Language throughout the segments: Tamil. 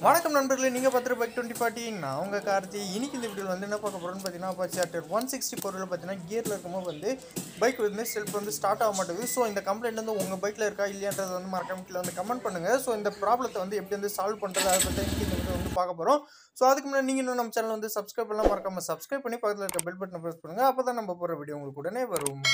வணக்கம் நண்பர்களே நீங்கள் பார்த்துட்டு பைக் டுவெண்ட்டி ஃபார்ட்டி நான் உங்கள் கார்த்தி இன்னைக்கு இந்த வீடியோவில் வந்து என்ன பார்க்க போகிறோம்னு பார்த்தீங்கன்னா அப்பாச்சி ஆக்டர் ஒன் சிக்ஸ்டி பொருள் பார்த்தீங்கன்னா கியரில் இருக்கும்போது வந்து பைக் வந்து செல்ஃப் வந்து ஸ்டார்ட் ஆக மாட்டேங்குது ஸோ இந்த கம்ப்ளைண்ட் வந்து உங்கள் பைக்கில் இருக்கா இல்லையான்றது வந்து மறக்காம கீழே வந்து கமெண்ட் பண்ணுங்கள் ஸோ இந்த ப்ராப்ளத்தை வந்து எப்படி வந்து சால்வ் பண்ணுறது அதை பற்றி இன்னைக்கு இந்த வீடியோ வந்து பார்க்க போகிறோம் ஸோ அதுக்கு முன்னாடி நீங்கள் இன்னும் நம்ம சேனல் வந்து சப்ஸ்கிரைப் பண்ணலாம் மறக்காம சப்ஸ்கிரைப் பண்ணி பக்கத்தில் இருக்க பெல் பட்டனை ப்ரெஸ் பண்ணுங்கள் அப்போ தான் நம்ம போகிற வீடியோ உங்களுக்கு உடனே வரும்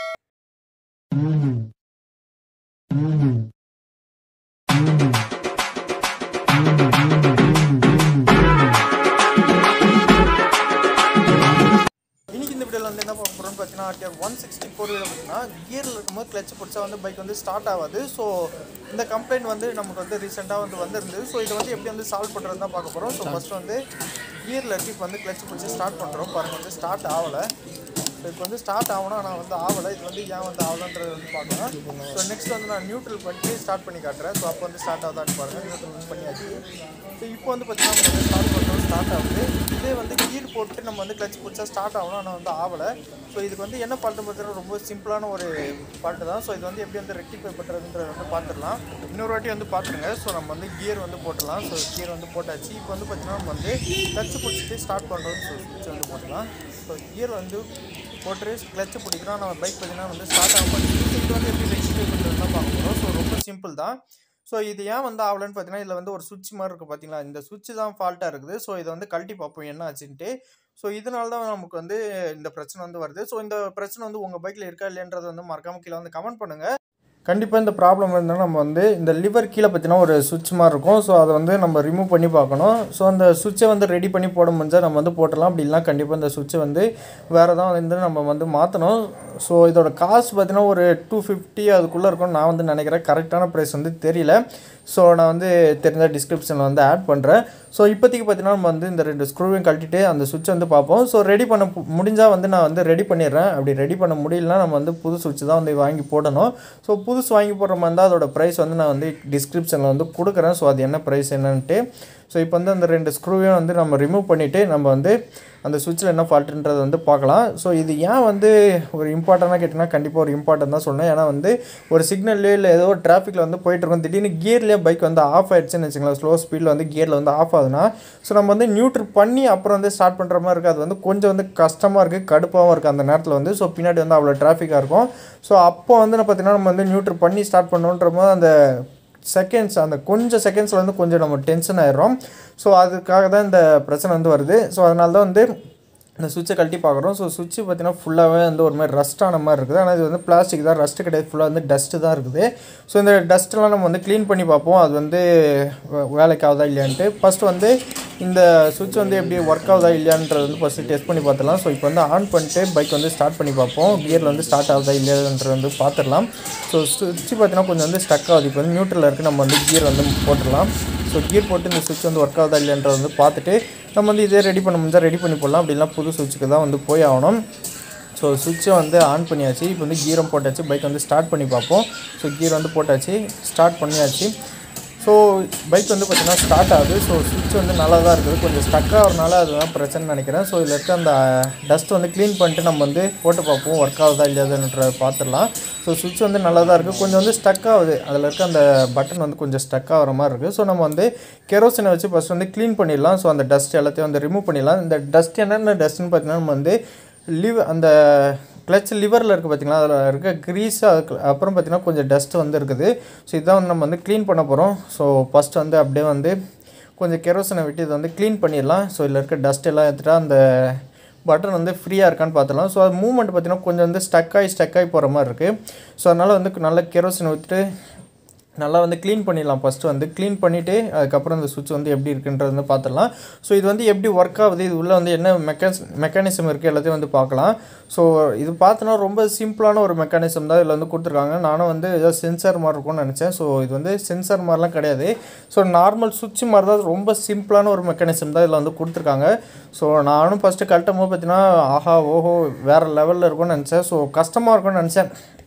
இன்னைக்கு இந்த வீடியோவில் வந்து என்ன பார்க்க போகிறோம்னு பார்த்தீங்கன்னா ஆர்டிஆர் ஒன் சிக்ஸ்டி ஃபோர் பார்த்தீங்கன்னா கியரில் இருக்கும்போது கிளச் பிடிச்சா வந்து பைக் வந்து ஸ்டார்ட் ஆகாது ஸோ இந்த கம்ப்ளைண்ட் வந்து நமக்கு வந்து ரீசெண்டாக வந்து வந்திருந்து ஸோ இதை வந்து எப்படி வந்து சால்வ் பண்ணுறது தான் பார்க்க போகிறோம் ஸோ ஃபஸ்ட்டு வந்து கியரில் இருக்கு இப்போ வந்து கிளச் பிடிச்சி ஸ்டார்ட் பண்ணுறோம் பாருங்கள் வந்து ஸ்டார்ட் ஆகலை ஸோ இப்போ வந்து ஸ்டார்ட் ஆகணும் ஆனால் வந்து ஆகலை இது வந்து ஏன் வந்து ஆகலன்றது வந்து பார்க்கலாம் ஸோ நெக்ஸ்ட் வந்து நான் நியூட்ரல் பண்ணிட்டு ஸ்டார்ட் பண்ணி காட்டுறேன் ஸோ அப்போ வந்து ஸ்டார்ட் ஆகுதான்னு பாருங்கள் நியூட்ரல் பண்ணியாச்சு ஸோ இப்போ வந்து பார்த்தீங்கன்னா நம்ம வந்து ஸ்டார்ட் பண்ணுறோம் ஸ்டார்ட் ஆகுது இதே வந்து கீர் போட்டு நம்ம வந்து கிளச் பிடிச்சா ஸ்டார்ட் ஆகணும் ஆனால் வந்து ஆகலை ஸோ இதுக்கு வந்து என்ன பாட்டு பார்த்தீங்கன்னா ரொம்ப சிம்பிளான ஒரு பாட்டு தான் ஸோ இது வந்து எப்படி வந்து ரெக்டிஃபை பண்ணுறதுன்றத வந்து பார்த்துடலாம் இன்னொரு வாட்டி வந்து பார்த்துருங்க ஸோ நம்ம வந்து கியர் வந்து போட்டுடலாம் ஸோ கியர் வந்து போட்டாச்சு இப்போ வந்து பார்த்தீங்கன்னா நம்ம வந்து கிளச் பிடிச்சிட்டு ஸ்டார்ட் பண்ணுறோம் ஸோ ஸ்விட்ச் வந்து போட்டுக்கலாம் ஸோ கியர் வந்து போட்டு கிளச்சு பிடிக்கிறோம் நம்ம பைக் பார்த்தீங்கன்னா வந்து ஸ்டார்ட் ஆக மாட்டேங்குது இது வந்து எப்படி ரெக்டிஃபை பண்ணுறது தான் பார்க்க போகிறோம் ஸோ ரொம்ப சிம்பிள் தான் ஸோ இது ஏன் வந்து ஆகலன்னு பார்த்தீங்கன்னா இதில் வந்து ஒரு சுவிட்ச் மாதிரி இருக்குது பார்த்தீங்களா இந்த சுவிட்ச் தான் ஃபால்ட்டாக இருக்குது ஸோ இதை வந்து கழட்டி பார்ப்போம் என்ன ஆச்சுன்ட்டு ஸோ இதனால தான் நமக்கு வந்து இந்த பிரச்சனை வந்து வருது ஸோ இந்த பிரச்சனை வந்து உங்கள் பைக்கில் இருக்கா இல்லைன்றது வந்து மறக்காம கீழே வந்து கமெண்ட் பண்ணுங்கள் கண்டிப்பாக இந்த ப்ராப்ளம் இருந்தால் நம்ம வந்து இந்த லிவர் கீழே பார்த்தீங்கன்னா ஒரு சுவிட்ச் மாதிரி இருக்கும் ஸோ அதை வந்து நம்ம ரிமூவ் பண்ணி பார்க்கணும் ஸோ அந்த சுவிட்சை வந்து ரெடி பண்ணி போட முடிஞ்சால் நம்ம வந்து போட்டலாம் அப்படி இல்லைனா கண்டிப்பாக இந்த சுவிட்சை வந்து வேறு தான் வந்து நம்ம வந்து மாற்றணும் ஸோ இதோட காசு பார்த்தீங்கன்னா ஒரு டூ ஃபிஃப்டி அதுக்குள்ளே இருக்கும்னு நான் வந்து நினைக்கிறேன் கரெக்டான ப்ரைஸ் வந்து தெரியல ஸோ நான் வந்து தெரிஞ்ச டிஸ்கிரிப்ஷனில் வந்து ஆட் பண்ணுறேன் ஸோ இப்போதைக்கு பார்த்தீங்கன்னா நம்ம வந்து இந்த ரெண்டு ஸ்க்ரூவையும் கழட்டிட்டு அந்த சுவிட்ச் வந்து பார்ப்போம் ஸோ ரெடி பண்ண முடிஞ்சால் வந்து நான் வந்து ரெடி பண்ணிடுறேன் அப்படி ரெடி பண்ண முடியலனா நம்ம வந்து புது சுவிட்ச் தான் வந்து வாங்கி போடணும் ஸோ புதுசு வாங்கி போடுற மாதிரி இருந்தால் அதோட ப்ரைஸ் வந்து நான் வந்து டிஸ்கிரிப்ஷனில் வந்து கொடுக்குறேன் ஸோ அது என்ன ப்ரைஸ் என்னன்ட்டு ஸோ இப்போ வந்து அந்த ரெண்டு ஸ்க்ரூவையும் வந்து நம்ம ரிமூவ் பண்ணிவிட்டு நம்ம வந்து அந்த சுவிட்சில் என்ன ஃபால்ட்டுன்றதை வந்து பார்க்கலாம் ஸோ இது ஏன் வந்து ஒரு இம்பார்ட்டண்ட்டாக கேட்டிங்கன்னா கண்டிப்பாக ஒரு இம்பார்ட்டன் தான் சொன்னேன் ஏன்னா வந்து ஒரு சிக்னல்லே இல்லை ஏதோ ஒரு டிராஃபிக்கில் வந்து போயிட்டுருக்கோம் திடீர்னு கியர்லேயே பைக் வந்து ஆஃப் ஆயிடுச்சுன்னு வச்சுங்களேன் ஸ்லோ ஸ்பீடில் வந்து கியரில் வந்து ஆஃப் ஆகுதுன்னா ஸோ நம்ம வந்து நியூட்ரு பண்ணி அப்புறம் வந்து ஸ்டார்ட் பண்ணுற மாதிரி இருக்குது அது வந்து கொஞ்சம் வந்து கஷ்டமாக இருக்குது கடுப்பாகவும் இருக்குது அந்த நேரத்தில் வந்து ஸோ பின்னாடி வந்து அவ்வளோ டிராஃபிக்காக இருக்கும் ஸோ அப்போ வந்து பார்த்தீங்கன்னா நம்ம வந்து நியூட்ரு பண்ணி ஸ்டார்ட் பண்ணுன்ற போது அந்த செகண்ட்ஸ் அந்த கொஞ்சம் செகண்ட்ஸில் வந்து கொஞ்சம் நம்ம டென்ஷன் ஆயிடுறோம் ஸோ அதுக்காக தான் இந்த பிரச்சனை வந்து வருது ஸோ அதனால தான் வந்து இந்த சுவிட்சை கழட்டி பார்க்குறோம் ஸோ சுவிட்சு பார்த்தீங்கன்னா ஃபுல்லாகவே வந்து ஒரு மாதிரி ரஸ்ட் ஆன மாதிரி இருக்குது ஆனால் இது வந்து பிளாஸ்டிக் தான் ரஸ்ட்டு கிடையாது ஃபுல்லாக வந்து டஸ்ட்டு தான் இருக்குது ஸோ இந்த டஸ்ட்டெல்லாம் நம்ம வந்து க்ளீன் பண்ணி பார்ப்போம் அது வந்து வே- வேலைக்கு ஆகுதா இல்லையான்ட்டு ஃபஸ்ட்டு வந்து இந்த சுவிட்ச் வந்து எப்படி ஒர்க் ஆகுதா இல்லையான்றது வந்து ஃபஸ்ட்டு டெஸ்ட் பண்ணி பார்த்துடலாம் ஸோ இப்போ வந்து ஆன் பண்ணிட்டு பைக் வந்து ஸ்டார்ட் பண்ணி பார்ப்போம் கியரில் வந்து ஸ்டார்ட் ஆகுதா இல்லையான்றது வந்து பார்த்துடலாம் ஸோ சுவிட்ச் பார்த்தீங்கன்னா கொஞ்சம் வந்து ஸ்டக் ஆகுது இப்போ வந்து நியூட்ரலில் இருக்குது நம்ம வந்து கியர் வந்து போட்டுடலாம் ஸோ கியர் போட்டு இந்த சுவிட்ச் வந்து ஒர்க் ஆகுதா இல்லைன்றத வந்து பார்த்துட்டு நம்ம வந்து இதே ரெடி பண்ண முடிஞ்சால் ரெடி பண்ணி போடலாம் அப்படின்னா புது சுவிட்சுக்கு தான் வந்து போய் ஆகணும் ஸோ சுவிட்சை வந்து ஆன் பண்ணியாச்சு இப்போ வந்து கீரம் போட்டாச்சு பைக் வந்து ஸ்டார்ட் பண்ணி பார்ப்போம் ஸோ கீர் வந்து போட்டாச்சு ஸ்டார்ட் பண்ணியாச்சு ஸோ பைக் வந்து பார்த்திங்கன்னா ஸ்டார்ட் ஆகுது ஸோ சுவிட்ச் வந்து நல்லா தான் இருக்குது கொஞ்சம் ஸ்டக் ஆகிறதுனால அதுதான் பிரச்சனை நினைக்கிறேன் ஸோ இதில் இருக்க அந்த டஸ்ட் வந்து க்ளீன் பண்ணிட்டு நம்ம வந்து போட்டு பார்ப்போம் ஒர்க் ஆகுதா இல்லையாதுன்ற பார்த்துடலாம் ஸோ சுவிட்ச் வந்து நல்லா தான் இருக்குது கொஞ்சம் வந்து ஸ்டக் ஆகுது அதில் இருக்க அந்த பட்டன் வந்து கொஞ்சம் ஸ்டக் ஆகிற மாதிரி இருக்குது ஸோ நம்ம வந்து கெரோசினை வச்சு ஃபஸ்ட் வந்து க்ளீன் பண்ணிடலாம் ஸோ அந்த டஸ்ட் எல்லாத்தையும் வந்து ரிமூவ் பண்ணிடலாம் இந்த டஸ்ட் என்னென்ன டஸ்ட்னு பார்த்தீங்கன்னா நம்ம வந்து லிவ் அந்த கிளச் லிவரில் இருக்குது பார்த்தீங்களா அதில் இருக்க க்ரீஸ் அதுக்கு அப்புறம் பார்த்தீங்கன்னா கொஞ்சம் டஸ்ட் வந்து இருக்குது ஸோ இதான் வந்து நம்ம வந்து க்ளீன் பண்ண போகிறோம் ஸோ ஃபஸ்ட் வந்து அப்படியே வந்து கொஞ்சம் கெரோசனை விட்டு இதை வந்து க்ளீன் பண்ணிடலாம் ஸோ இதில் இருக்க டஸ்ட் எல்லாம் எடுத்துகிட்டா அந்த பட்டன் வந்து ஃப்ரீயாக இருக்கான்னு பார்த்துலாம் ஸோ அது மூவ்மெண்ட் பார்த்தீங்கன்னா கொஞ்சம் வந்து ஸ்டக் ஆகி ஸ்டக் ஆகி போகிற மாதிரி இருக்குது ஸோ அதனால் வந்து நல்லா கெரோசினை விட்டுட்டு நல்லா வந்து க்ளீன் பண்ணிடலாம் ஃபஸ்ட்டு வந்து க்ளீன் பண்ணிவிட்டு அதுக்கப்புறம் இந்த சுவிட்ச் வந்து எப்படி இருக்குன்றது வந்து பார்த்துடலாம் ஸோ இது வந்து எப்படி ஒர்க் ஆகுது இது உள்ளே வந்து என்ன மெக்கானிஸ் மெக்கானிசம் இருக்குது எல்லாத்தையும் வந்து பார்க்கலாம் ஸோ இது பார்த்தோன்னா ரொம்ப சிம்பிளான ஒரு மெக்கானிசம் தான் இதில் வந்து கொடுத்துருக்காங்க நானும் வந்து ஏதோ சென்சார் மாதிரி இருக்கும்னு நினச்சேன் ஸோ இது வந்து சென்சார் மாதிரிலாம் கிடையாது ஸோ நார்மல் சுவிட்ச் மாதிரி தான் ரொம்ப சிம்பிளான ஒரு மெக்கானிசம் தான் இதில் வந்து கொடுத்துருக்காங்க ஸோ நானும் ஃபஸ்ட்டு கழட்டும் போது பார்த்தீங்கன்னா ஆஹா ஓஹோ வேறு லெவலில் இருக்கும்னு நினச்சேன் ஸோ கஷ்டமாக இருக்கும்னு நினச்சேன்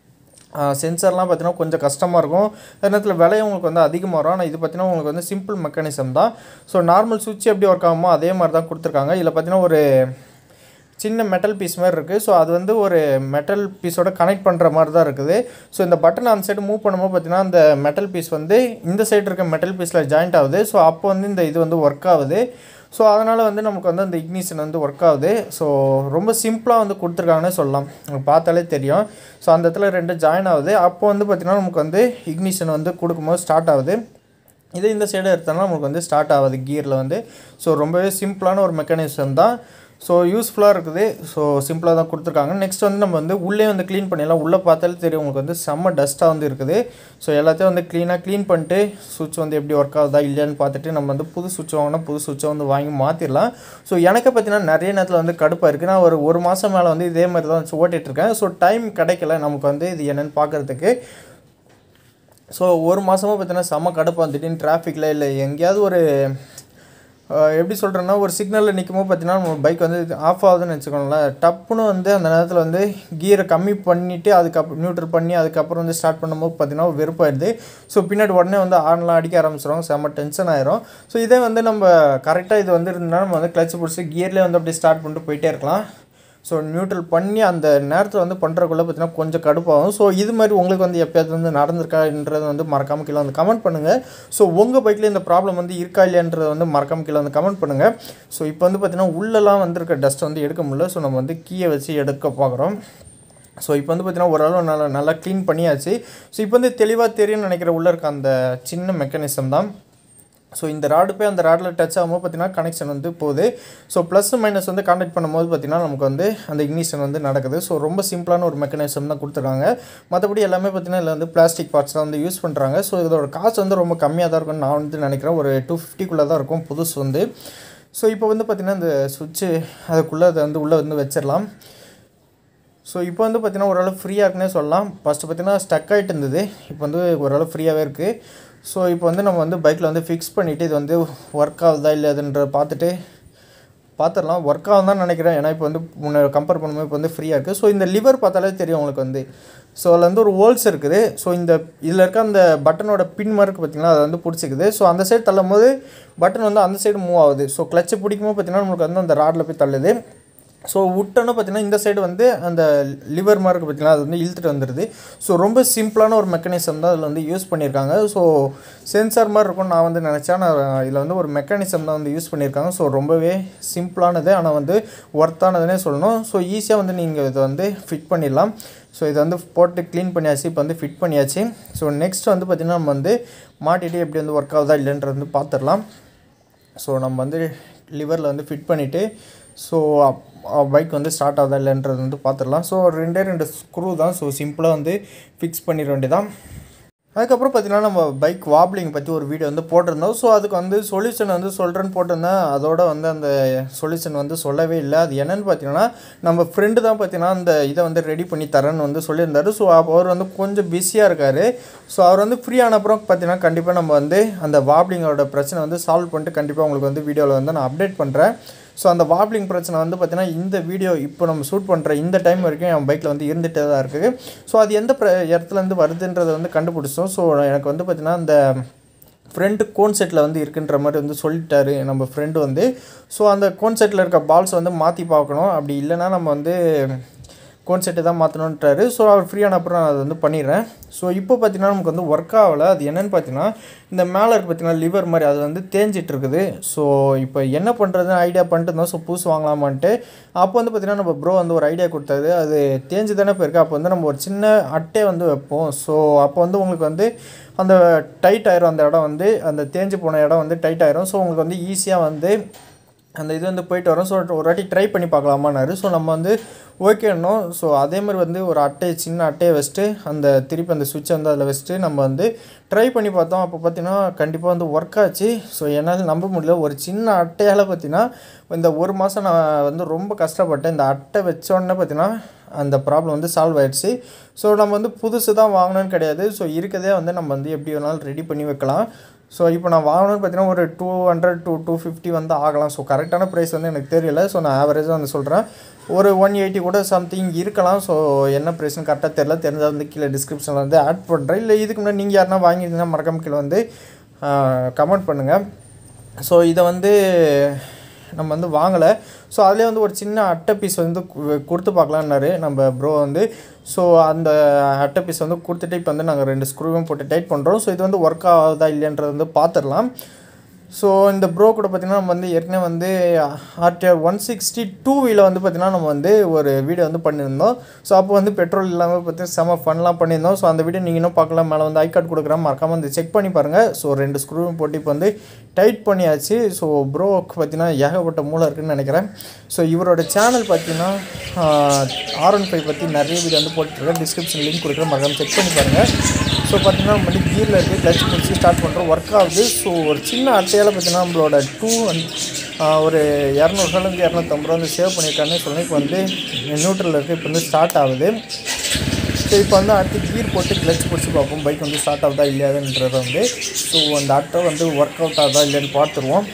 சென்சர்லாம் பார்த்தீங்கன்னா கொஞ்சம் கஷ்டமாக இருக்கும் அதே நேரத்தில் விலையும் உங்களுக்கு வந்து அதிகமாக வரும் ஆனால் இது பார்த்தீங்கன்னா உங்களுக்கு வந்து சிம்பிள் மெக்கானிசம் தான் ஸோ நார்மல் சுவிட்ச் எப்படி ஒர்க் ஆகுமோ அதே மாதிரி தான் கொடுத்துருக்காங்க இதில் பார்த்தீங்கன்னா ஒரு சின்ன மெட்டல் பீஸ் மாதிரி இருக்குது ஸோ அது வந்து ஒரு மெட்டல் பீஸோட கனெக்ட் பண்ணுற மாதிரி தான் இருக்குது ஸோ இந்த பட்டன் அந்த சைடு மூவ் பண்ணும்போது பார்த்தீங்கன்னா அந்த மெட்டல் பீஸ் வந்து இந்த சைடு இருக்க மெட்டல் பீஸில் ஜாயிண்ட் ஆகுது ஸோ அப்போ வந்து இந்த இது வந்து ஒர்க் ஆகுது ஸோ அதனால் வந்து நமக்கு வந்து அந்த இக்னிஷன் வந்து ஒர்க் ஆகுது ஸோ ரொம்ப சிம்பிளாக வந்து கொடுத்துருக்காங்கன்னே சொல்லலாம் உங்களுக்கு பார்த்தாலே தெரியும் ஸோ அந்த இடத்துல ரெண்டு ஜாயின் ஆகுது அப்போ வந்து பார்த்திங்கன்னா நமக்கு வந்து இக்னிஷன் வந்து கொடுக்கும்போது ஸ்டார்ட் ஆகுது இதே இந்த சைடு எடுத்தோம்னா நமக்கு வந்து ஸ்டார்ட் ஆகுது கியரில் வந்து ஸோ ரொம்பவே சிம்பிளான ஒரு மெக்கானிசம் தான் ஸோ யூஸ்ஃபுல்லாக இருக்குது ஸோ சிம்பிளாக தான் கொடுத்துருக்காங்க நெக்ஸ்ட் வந்து நம்ம வந்து உள்ளே வந்து க்ளீன் பண்ணிடலாம் உள்ளே பார்த்தாலே தெரியும் உங்களுக்கு வந்து செம்ம டஸ்ட்டாக வந்து இருக்குது ஸோ எல்லாத்தையும் வந்து க்ளீனாக க்ளீன் பண்ணிட்டு சுவிட்ச் வந்து எப்படி ஒர்க் ஆகுதா இல்லையான்னு பார்த்துட்டு நம்ம வந்து புது சுவிட்ச் வாங்கினா புது சுவிட்சை வந்து வாங்கி மாற்றிடலாம் ஸோ எனக்கு பார்த்தீங்கன்னா நிறைய நேரத்தில் வந்து கடுப்பாக இருக்குது நான் ஒரு ஒரு மாதம் மேலே வந்து இதே மாதிரி தான் வச்சு ஓட்டிகிட்ருக்கேன் ஸோ டைம் கிடைக்கல நமக்கு வந்து இது என்னென்னு பார்க்குறதுக்கு ஸோ ஒரு மாதமாக பார்த்தீங்கன்னா செம்ம கடுப்பாக திடீர்னு டிராஃபிக்கில் இல்லை எங்கேயாவது ஒரு அஹ், எப்படி சொல்கிறேன்னா ஒரு சிக்னலில் நிற்கும்போது பார்த்தீங்கன்னா நம்ம பைக் வந்து ஆஃப் ஆகுதுன்னு வச்சுக்கோங்களேன் டப்புன்னு வந்து அந்த நேரத்தில் வந்து கியரை கம்மி பண்ணிவிட்டு அதுக்கப்புறம் நியூட்ரல் பண்ணி அதுக்கப்புறம் வந்து ஸ்டார்ட் பண்ணும்போது பார்த்தீங்கன்னா வெறுப்பாயிடுது ஸோ பின்னாடி உடனே வந்து ஆன்லாம் அடிக்க ஆரம்பிச்சிடும் செம்ம டென்ஷன் ஆயிரும் ஸோ இதே வந்து நம்ம கரெக்டாக இது வந்து இருந்தால் நம்ம வந்து கிளச் பிடிச்சி கியர்லேயே வந்து அப்படியே ஸ்டார்ட் பண்ணிட்டு போயிட்டே இருக்கலாம் ஸோ நியூட்ரல் பண்ணி அந்த நேரத்தில் வந்து பண்ணுறக்குள்ளே பார்த்தீங்கன்னா கொஞ்சம் கடுப்பாகும் ஸோ இது மாதிரி உங்களுக்கு வந்து எப்பயாவது வந்து நடந்திருக்கான்றது வந்து மறக்காம கீழே வந்து கமெண்ட் பண்ணுங்கள் ஸோ உங்கள் பைக்கில் இந்த ப்ராப்ளம் வந்து இருக்கா இல்லையான்றதை வந்து மறக்காம கீழே வந்து கமெண்ட் பண்ணுங்கள் ஸோ இப்போ வந்து பார்த்தீங்கன்னா உள்ளெல்லாம் வந்திருக்க டஸ்ட் வந்து எடுக்க முடியல ஸோ நம்ம வந்து கீயை வச்சு எடுக்க பார்க்குறோம் ஸோ இப்போ வந்து பார்த்தீங்கன்னா ஓரளவு நல்லா நல்லா க்ளீன் பண்ணியாச்சு ஸோ இப்போ வந்து தெளிவாக தெரியும்னு நினைக்கிற உள்ளே இருக்க அந்த சின்ன மெக்கானிசம் தான் ஸோ இந்த ராடு போய் அந்த ராடில் டச் ஆகும்போது பார்த்தீங்கன்னா கனெக்ஷன் வந்து போகுது ஸோ ப்ளஸ் மைனஸ் வந்து கான்டாக்ட் பண்ணும்போது பார்த்தீங்கன்னா நமக்கு வந்து அந்த இக்னிஷன் வந்து நடக்குது ஸோ ரொம்ப சிம்பிளான ஒரு மெக்கானிசம் தான் கொடுத்துருக்காங்க மற்றபடி எல்லாமே பார்த்தீங்கன்னா இதில் வந்து பிளாஸ்டிக் பார்ட்ஸ் தான் வந்து யூஸ் பண்ணுறாங்க ஸோ இதோட காசு வந்து ரொம்ப கம்மியாக தான் இருக்கும்னு நான் வந்து நினைக்கிறேன் ஒரு டூ ஃபிஃப்டிக்குள்ளே தான் இருக்கும் புதுசு வந்து ஸோ இப்போ வந்து பார்த்திங்கன்னா இந்த சுவிட்சு அதுக்குள்ளே அதை வந்து உள்ளே வந்து வச்சிடலாம் ஸோ இப்போ வந்து பார்த்தீங்கன்னா ஓரளவு ஃப்ரீயாக இருக்குன்னே சொல்லலாம் ஃபஸ்ட்டு பார்த்தீங்கன்னா ஸ்டக் ஆகிட்டு இருந்தது இப்போ வந்து ஓரளவு ஃப்ரீயாகவே இருக்குது ஸோ இப்போ வந்து நம்ம வந்து பைக்கில் வந்து ஃபிக்ஸ் பண்ணிவிட்டு இது வந்து ஒர்க் ஆகுதா இல்லை அதுன்ற பார்த்துட்டு பார்த்துடலாம் ஒர்க் ஆகும் தான் நினைக்கிறேன் ஏன்னா இப்போ வந்து முன்ன கம்பேர் பண்ணும்போது இப்போ வந்து ஃப்ரீயாக இருக்குது ஸோ இந்த லிவர் பார்த்தாலே தெரியும் உங்களுக்கு வந்து ஸோ அதில் வந்து ஒரு ஹோல்ஸ் இருக்குது ஸோ இந்த இதில் இருக்க அந்த பட்டனோட பின் மார்க் பார்த்தீங்கன்னா அதை வந்து பிடிச்சிக்குது ஸோ அந்த சைடு தள்ளும் போது பட்டன் வந்து அந்த சைடு மூவ் ஆகுது ஸோ கிளச்சை பிடிக்கும்போது பார்த்தீங்கன்னா நம்மளுக்கு வந்து அந்த ராடில் போய் தள்ளுது ஸோ விட்டோன்னா பார்த்தீங்கன்னா இந்த சைடு வந்து அந்த லிவர் மார்க் பார்த்தீங்கன்னா அது வந்து இழுத்துட்டு வந்துடுது ஸோ ரொம்ப சிம்பிளான ஒரு மெக்கானிசம் தான் அதில் வந்து யூஸ் பண்ணியிருக்காங்க ஸோ சென்சார் மாதிரி இருக்கும்னு நான் வந்து நினச்சேன் நான் இதில் வந்து ஒரு மெக்கானிசம் தான் வந்து யூஸ் பண்ணியிருக்காங்க ஸோ ரொம்பவே சிம்பிளானது ஆனால் வந்து ஒர்த்தானதுன்னே சொல்லணும் ஸோ ஈஸியாக வந்து நீங்கள் இதை வந்து ஃபிட் பண்ணிடலாம் ஸோ இதை வந்து போட்டு க்ளீன் பண்ணியாச்சு இப்போ வந்து ஃபிட் பண்ணியாச்சு ஸோ நெக்ஸ்ட் வந்து பார்த்திங்கன்னா நம்ம வந்து மாட்டிட்டு எப்படி வந்து ஒர்க் ஆகுதா இல்லைன்றது வந்து பார்த்துடலாம் ஸோ நம்ம வந்து லிவரில் வந்து ஃபிட் பண்ணிவிட்டு ஸோ பைக் வந்து ஸ்டார்ட் ஆகுதா இல்லைன்றது வந்து பார்த்துடலாம் ஸோ ரெண்டே ரெண்டு ஸ்க்ரூ தான் ஸோ சிம்பிளாக வந்து ஃபிக்ஸ் பண்ணிட வேண்டியதான் அதுக்கப்புறம் பார்த்தீங்கன்னா நம்ம பைக் வாப்லிங் பற்றி ஒரு வீடியோ வந்து போட்டிருந்தோம் ஸோ அதுக்கு வந்து சொல்யூஷன் வந்து சொல்கிறேன்னு போட்டிருந்தேன் அதோட வந்து அந்த சொல்யூஷன் வந்து சொல்லவே இல்லை அது என்னன்னு பார்த்தீங்கன்னா நம்ம ஃப்ரெண்டு தான் பார்த்தீங்கன்னா அந்த இதை வந்து ரெடி பண்ணி தரேன்னு வந்து சொல்லியிருந்தாரு ஸோ அவர் வந்து கொஞ்சம் பிஸியாக இருக்கார் ஸோ அவர் வந்து ஃப்ரீ ஆன அப்புறம் பார்த்தீங்கன்னா கண்டிப்பாக நம்ம வந்து அந்த வாப்லிங்கோட பிரச்சனை வந்து சால்வ் பண்ணிட்டு கண்டிப்பாக உங்களுக்கு வந்து வீடியோவில் வந்து நான் அப்டேட் பண்ணுறேன் ஸோ அந்த வாப்லிங் பிரச்சனை வந்து பார்த்தீங்கன்னா இந்த வீடியோ இப்போ நம்ம ஷூட் பண்ணுற இந்த டைம் வரைக்கும் என் பைக்கில் வந்து இருந்துகிட்டே தான் இருக்குது ஸோ அது எந்த பிர இடத்துலேருந்து வருதுன்றதை வந்து கண்டுபிடிச்சோம் ஸோ எனக்கு வந்து பார்த்திங்கன்னா அந்த ஃப்ரண்ட் கோன் செட்டில் வந்து இருக்குன்ற மாதிரி வந்து சொல்லிட்டாரு நம்ம ஃப்ரெண்டு வந்து ஸோ அந்த கோன் செட்டில் இருக்க பால்ஸ் வந்து மாற்றி பார்க்கணும் அப்படி இல்லைன்னா நம்ம வந்து கோன் செட்டு தான் மாற்றணுன்றாரு ஸோ அவர் ஃப்ரீயான அப்புறம் நான் அதை வந்து பண்ணிடுறேன் ஸோ இப்போ பார்த்தீங்கன்னா நமக்கு வந்து ஒர்க் ஆகலை அது என்னென்னு பார்த்தீங்கன்னா இந்த மேலே இருக்கு பார்த்தீங்கன்னா லிவர் மாதிரி அது வந்து தேஞ்சிட்டு இருக்குது ஸோ இப்போ என்ன பண்ணுறதுன்னு ஐடியா பண்ணிட்டு இருந்தோம் ஸோ புதுசு வாங்கலாமான்ட்டு அப்போ வந்து பார்த்தீங்கன்னா நம்ம ப்ரோ வந்து ஒரு ஐடியா கொடுத்தாரு அது தேஞ்சு தானே போயிருக்கு அப்போ வந்து நம்ம ஒரு சின்ன அட்டை வந்து வைப்போம் ஸோ அப்போ வந்து உங்களுக்கு வந்து அந்த டைட் ஆயிரும் அந்த இடம் வந்து அந்த தேஞ்சு போன இடம் வந்து டைட் ஆயிரும் ஸோ உங்களுக்கு வந்து ஈஸியாக வந்து அந்த இது வந்து போயிட்டு வரோம் ஸோ ஒரு வாட்டி ட்ரை பண்ணி பார்க்கலாமான்னாரு ஸோ நம்ம வந்து ஓகேன்னோம் ஸோ அதே மாதிரி வந்து ஒரு அட்டையை சின்ன அட்டையை வச்சுட்டு அந்த திருப்பி அந்த சுவிட்சை வந்து அதில் வச்சுட்டு நம்ம வந்து ட்ரை பண்ணி பார்த்தோம் அப்போ பார்த்தீங்கன்னா கண்டிப்பாக வந்து ஒர்க் ஆச்சு ஸோ என்னால் நம்ப முடியல ஒரு சின்ன அட்டையால் பார்த்தீங்கன்னா இந்த ஒரு மாதம் நான் வந்து ரொம்ப கஷ்டப்பட்டேன் இந்த அட்டை வச்சோடனே பார்த்தீங்கன்னா அந்த ப்ராப்ளம் வந்து சால்வ் ஆயிடுச்சு ஸோ நம்ம வந்து புதுசு தான் வாங்கணும்னு கிடையாது ஸோ இருக்கதே வந்து நம்ம வந்து எப்படி வேணாலும் ரெடி பண்ணி வைக்கலாம் ஸோ இப்போ நான் வாங்கணும்னு பார்த்தீங்கன்னா ஒரு two hundred two two fifty வந்து ஆகலாம் ஸோ கரெக்டான ப்ரைஸ் வந்து எனக்கு தெரியல ஸோ நான் ஆவரேஜாக வந்து சொல்கிறேன் ஒரு ஒன் எயிட்டி கூட சம்திங் இருக்கலாம் ஸோ என்ன ப்ரைஸ்னு கரெக்டாக தெரில தெரிஞ்சால் வந்து கீழே டிஸ்கிரிப்ஷனில் வந்து ஆட் பண்ணுறேன் இல்லை இதுக்கு முன்னாடி நீங்கள் யாருனா வாங்கியிருந்தீங்கன்னா மறக்காம கீழே வந்து கமெண்ட் பண்ணுங்கள் ஸோ இதை வந்து நம்ம வந்து வாங்கலை ஸோ அதுலேயே வந்து ஒரு சின்ன அட்டை பீஸ் வந்து கு- கொடுத்து பார்க்கலான்னாரு நம்ம ப்ரோ வந்து ஸோ அந்த அட்டை பீஸ் வந்து கொடுத்துட்டு இப்போ வந்து நாங்கள் ரெண்டு ஸ்க்ரூவும் போட்டு டைட் பண்ணுறோம் ஸோ இது வந்து ஒர்க் ஆகுதா இல்லைன்றது வந்து பார்த்துடலாம் ஸோ இந்த ப்ரோ கூட பார்த்திங்கன்னா நம்ம வந்து ஏற்கனவே வந்து ஆர்டிஆர் ஒன் சிக்ஸ்டி டூவில் வந்து பார்த்திங்கன்னா நம்ம வந்து ஒரு வீடியோ வந்து பண்ணியிருந்தோம் ஸோ அப்போ வந்து பெட்ரோல் இல்லாமல் பார்த்து செம ஃபன்லாம் பண்ணியிருந்தோம் ஸோ அந்த வீடியோ நீங்கள் இன்னும் பார்க்கலாம் மேலே வந்து ஐ கார்டு கொடுக்குறேன் மறக்காமல் வந்து செக் பண்ணி பாருங்கள் ஸோ ரெண்டு ஸ்க்ரூவும் போட்டு இப்போ வந்து டைட் பண்ணியாச்சு ஸோ ப்ரோக்கு பார்த்தீங்கன்னா ஏகப்பட்ட மூளை இருக்குன்னு நினைக்கிறேன் ஸோ இவரோட சேனல் பார்த்தீங்கன்னா ஆர் ஒன் ஃபைவ் பற்றி நிறைய வீடியோ வந்து போட்டுருக்கேன் டிஸ்கிரிப்ஷன் லிங்க் கொடுக்குறேன் மறக்காமல் செக் பண்ணி பாருங்கள் ஸோ பார்த்தீங்கன்னா நம்ம வந்து கீரில் இருக்குது கிளச் பிடிச்சி ஸ்டார்ட் பண்ணுறோம் ஒர்க் ஆகுது ஸோ ஒரு சின்ன அட்டையால் பார்த்தீங்கன்னா நம்மளோட டூ ஒரு இரநூறுலேருந்து இரநூத்தம்பது ரூபா வந்து சேவ் பண்ணியிருக்காங்கன்னு சொல்லி இப்போ வந்து நியூட்ரலில் இருக்குது இப்போ வந்து ஸ்டார்ட் ஆகுது ஸோ இப்போ வந்து அடுத்து கீர் போட்டு கிளச் பிடிச்சி பார்ப்போம் பைக் வந்து ஸ்டார்ட் ஆகுதா இல்லையாதுன்றதை வந்து ஸோ அந்த அட்டை வந்து ஒர்க் அவுட் ஆகுதா இல்லைன்னு பார்த்துருவோம்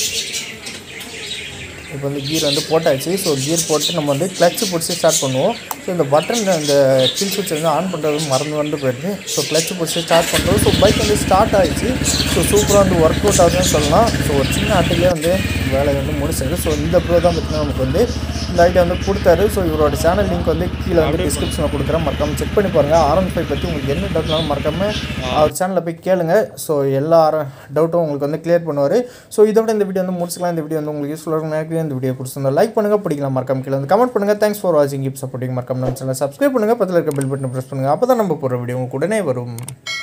இப்போ வந்து கீர் வந்து போட்டாச்சு ஸோ கீர் போட்டு நம்ம வந்து கிளச்சு பிடிச்சி ஸ்டார்ட் பண்ணுவோம் ஸோ இந்த பட்டன் இந்த கில் சுவிட்ச் வந்து ஆன் பண்ணுறது மறந்து வந்து போயிடுது ஸோ கிளச்சு பிடிச்சி ஸ்டார்ட் பண்ணுறோம் ஸோ பைக் வந்து ஸ்டார்ட் ஆயிடுச்சு ஸோ சூப்பராக வந்து ஒர்க் அவுட் ஆகுதுன்னு சொல்லலாம் ஸோ ஒரு சின்ன ஆட்டிலே வந்து வேலையை வந்து முடிச்சது ஸோ இந்த ப்ரோ தான் பார்த்தீங்கன்னா நமக்கு வந்து இந்த ஐடியா வந்து கொடுத்தாரு ஸோ இவரோட சேனல் லிங்க் வந்து கீழே வந்து டிஸ்கிரிப்ஷனில் கொடுக்குறேன் மறக்காமல் செக் பண்ணி பாருங்கள் ஆர்என் ஃபைவ் பற்றி உங்களுக்கு என்ன டவுட்னாலும் மறக்காமல் அவர் சேனலில் போய் கேளுங்க ஸோ எல்லா டவுட்டும் உங்களுக்கு வந்து கிளியர் பண்ணுவார் ஸோ இதோட இந்த வீடியோ வந்து முடிச்சுக்கலாம் இந்த வீடியோ வந்து உங்களுக்கு யூஸ்ஃபுல்லாக இருக்கும் நினைக்கிறேன் இந்த வீடியோ பிடிச்சிருந்தா லைக் பண்ணுங்கள் பிடிக்கலாம் மறக்காம கீழே வந்து கமெண்ட் பண்ணுங்கள் தேங்க்ஸ் ஃபார் வாட்சிங் கீப் சப்போர்ட்டிங் மறக்காம நம்ம சேனல் சப்ஸ்கிரைப் பண்ணுங்கள் பக்கத்தில் இருக்க பெல் பட்டன் ப்ரெஸ் பண்ணுங்கள் அப்போ தான் நம்ம போகிற வீடியோ உங்களுக்கு உடனே வரும்